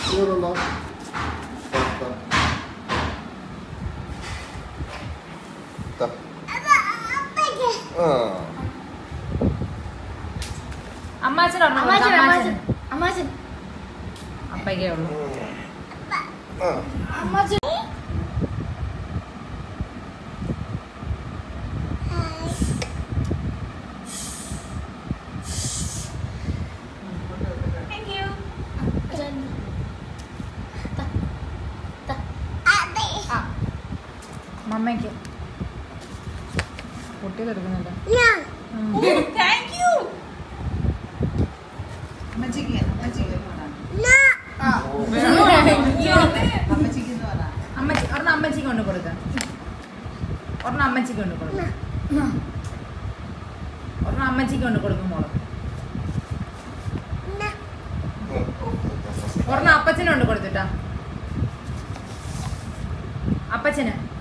ഇതുണ്ടോ ആ അമ്മാച്ചൻ ഒരെണ്ണം കൊടുക്ക്, അമ്മാച്ചൻ അമ്മാച്ചൻ അമ്മാച്ചൻ അമ്മാച്ചൻ അപ്പയ്ക്കേ ഉള്ളൂ ആ അമ്മാച്ചൻ മമ്മയ്ക്ക് കുട്ടി കൊടുക്കുന്നുണ്ട് താങ്ക് യു അമ്മച്ചിക്ക് അമ്മച്ചിക്ക് അമ്മച്ചിക്ക് എന്ന് പറ അമ്മച്ചി ഒരെണ്ണം അമ്മച്ചിക്ക് കൊണ്ട് കൊടുക്ക ഒരെണ്ണം അമ്മച്ചിക്ക് കൊണ്ട് കൊടുക്ക ഒരെണ്ണം അമ്മച്ചിക്ക് കൊണ്ട് കൊടുക്കും മോള് ഒരെണ്ണം അപ്പച്ചന് കൊണ്ട് കൊടുത്തിട്ടാ അപ്പച്ചന്